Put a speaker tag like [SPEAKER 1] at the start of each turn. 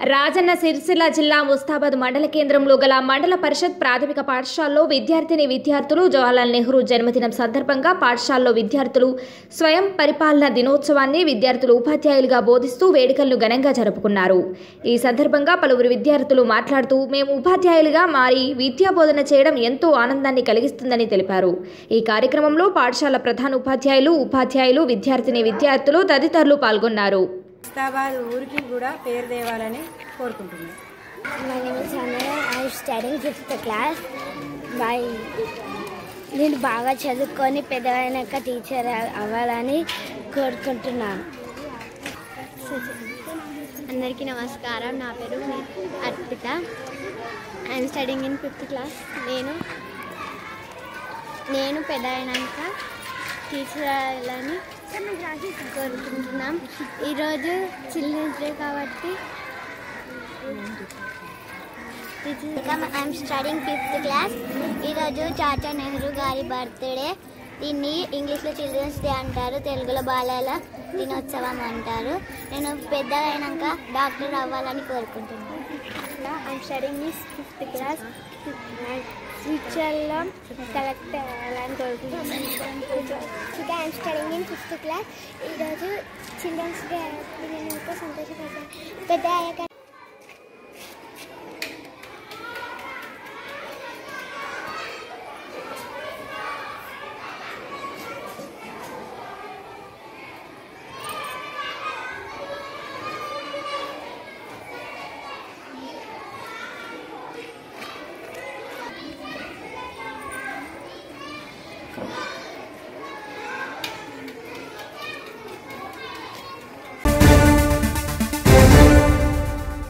[SPEAKER 1] రాజన్న సిరిసిల్ల జిల్లా ముస్తాబాద్ మండల కేంద్రంలో గల మండల పరిషత్ ప్రాథమిక పాఠశాలలో విద్యార్థిని విద్యార్థులు జవహర్లాల్ నెహ్రూ జన్మదినం సందర్భంగా పాఠశాలలో విద్యార్థులు స్వయం పరిపాలన దినోత్సవాన్ని విద్యార్థులు ఉపాధ్యాయులుగా బోధిస్తూ వేడుకలను ఘనంగా జరుపుకున్నారు ఈ సందర్భంగా పలువురు విద్యార్థులు మాట్లాడుతూ మేము ఉపాధ్యాయులుగా మారి విద్యా బోధన చేయడం ఎంతో ఆనందాన్ని కలిగిస్తుందని తెలిపారు ఈ కార్యక్రమంలో పాఠశాల ప్రధాన ఉపాధ్యాయులు ఉపాధ్యాయులు విద్యార్థిని విద్యార్థులు తదితరులు పాల్గొన్నారు
[SPEAKER 2] ముస్తాబాద్ ఊరికి కూడా పేరు తేవాలని కోరుకుంటున్నాను
[SPEAKER 3] My name is Hannah. I'm studying fifth class. My నేను బాగా చదువుకొని పెద్దవైనాక టీచర్ అవ్వాలని కోరుకుంటున్నాను అందరికీ నమస్కారం నా పేరు Arpitha I'm studying in fifth class నేను నేను పెద్ద అయినాక టీచర్ అవ్వాలని కోరుకుంటున్నాం ఈరోజు చిల్డ్రన్స్ డే కాబట్టి ఐఎమ్ స్టడింగ్ ఫిఫ్త్ క్లాస్ ఈరోజు చాచా నెహ్రూ గారి బర్త్డే దీన్ని ఇంగ్లీష్లో చిల్డ్రన్స్ డే అంటారు తెలుగులో బాలల దినోత్సవం అంటారు నేను పెద్దగా అయినాక డాక్టర్ అవ్వాలని కోరుకుంటున్నాను I'm studying is fifth class ఫ్యూచర్లో కలెక్టర్ అవ్వాలని కోరుకుంటున్నాను I'm studying in fifth class ఈరోజు చిల్డ్రన్స్ డే నేను ఎంతో సంతోషపడతాను పెద్ద అయ్యాక